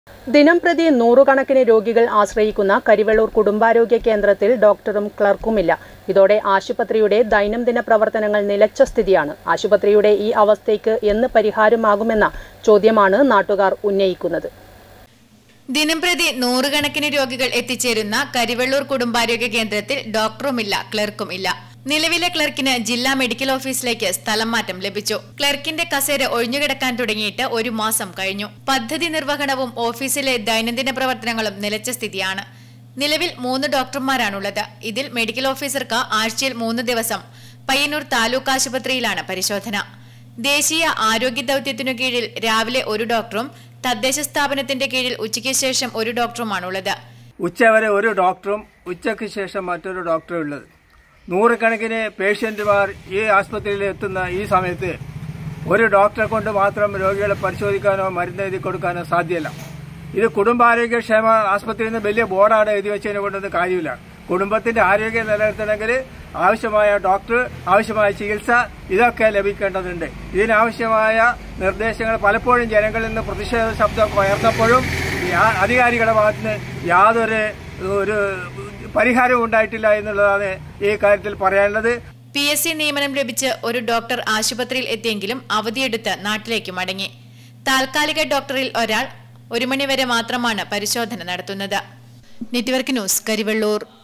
ദിനംപ്രതി നൂറുകണക്കിന് രോഗികൾ ആശ്രയിക്കുന്ന കരിവെള്ളൂർ കുടുംബാരോഗ്യ കേന്ദ്രത്തിൽ ഡോക്ടറും ക്ലർക്കുമില്ല ഇതോടെ ആശുപത്രിയുടെ ദൈനംദിന പ്രവർത്തനങ്ങൾ നിലച്ച സ്ഥിതിയാണ് ആശുപത്രിയുടെ ഈ അവസ്ഥയ്ക്ക് എന്ന് പരിഹാരമാകുമെന്ന ചോദ്യമാണ് നാട്ടുകാർ ഉന്നയിക്കുന്നത് ദിനംപ്രതി നൂറുകണക്കിന് രോഗികൾ എത്തിച്ചേരുന്ന കരിവെള്ളൂർ കുടുംബാരോഗ്യ കേന്ദ്രത്തിൽ ഡോക്ടറുമില്ല ക്ലർക്കും ഇല്ല നിലവിലെ ക്ലർക്കിന് ജില്ലാ മെഡിക്കൽ ഓഫീസിലേക്ക് സ്ഥലം മാറ്റം ലഭിച്ചു ക്ലർക്കിന്റെ കസേര ഒഴിഞ്ഞുകിടക്കാൻ തുടങ്ങിയിട്ട് ഒരു മാസം കഴിഞ്ഞു പദ്ധതി നിർവഹണവും ഓഫീസിലെ ദൈനംദിന പ്രവർത്തനങ്ങളും നിലച്ച സ്ഥിതിയാണ് നിലവിൽ മൂന്ന് ഡോക്ടർമാരാണുള്ളത് ഇതിൽ മെഡിക്കൽ ഓഫീസർക്ക് ആഴ്ചയിൽ മൂന്ന് ദിവസം പയ്യന്നൂർ താലൂക്ക് ആശുപത്രിയിലാണ് പരിശോധന ദേശീയ ആരോഗ്യ ദൌത്യത്തിനു കീഴിൽ രാവിലെ ഒരു ഡോക്ടറും തദ്ദേശ സ്ഥാപനത്തിന്റെ കീഴിൽ ഉച്ചയ്ക്ക് ശേഷം ഒരു ഡോക്ടറുമാണുള്ളത് ഉച്ചവരെ ഒരു ഡോക്ടറും ഉച്ചയ്ക്ക് ശേഷം മറ്റൊരു ഡോക്ടറും ഉള്ളത് നൂറുകണക്കിന് പേഷ്യന്റുമാർ ഈ ആസ്പത്രിയിൽ എത്തുന്ന ഈ സമയത്ത് ഒരു ഡോക്ടറെ കൊണ്ട് മാത്രം രോഗികളെ പരിശോധിക്കാനോ മരുന്ന് എഴുതി കൊടുക്കാനോ സാധ്യമല്ല ഇത് കുടുംബാരോഗ്യക്ഷേമ ആസ്പത്രിയിൽ നിന്ന് വലിയ ബോർഡാണ് എഴുതി വെച്ചതിനെ കൊണ്ടൊന്നും കാര്യമില്ല കുടുംബത്തിന്റെ ആരോഗ്യം നിലനിർത്തണമെങ്കിൽ ആവശ്യമായ ഡോക്ടർ ആവശ്യമായ ചികിത്സ ഇതൊക്കെ ലഭിക്കേണ്ടതുണ്ട് ഇതിനാവശ്യമായ നിർദ്ദേശങ്ങൾ പലപ്പോഴും ജനങ്ങളിൽ നിന്ന് പ്രതിഷേധ ശബ്ദം ഉയർന്നപ്പോഴും യാ- അധികാരികളുടെ ഭാഗത്തുനിന്ന് യാതൊരു ഒരു പരിഹാരവും ഉണ്ടായിട്ടില്ല എന്നുള്ളതാണ് ഈ കാര്യത്തിൽ പറയാനുള്ളത് പി എസ് സി നിയമനം ലഭിച്ച് ഒരു ഡോക്ടർ ആശുപത്രിയിൽ എത്തിയെങ്കിലും അവധിയെടുത്ത് നാട്ടിലേക്ക് മടങ്ങി താൽക്കാലിക ഡോക്ടറിൽ ഒരാൾ ഒരു മണിവരെ മാത്രമാണ് പരിശോധന നടത്തുന്നത് നെറ്റ്വർക്ക് ന്യൂസ് കരിവെള്ളൂർ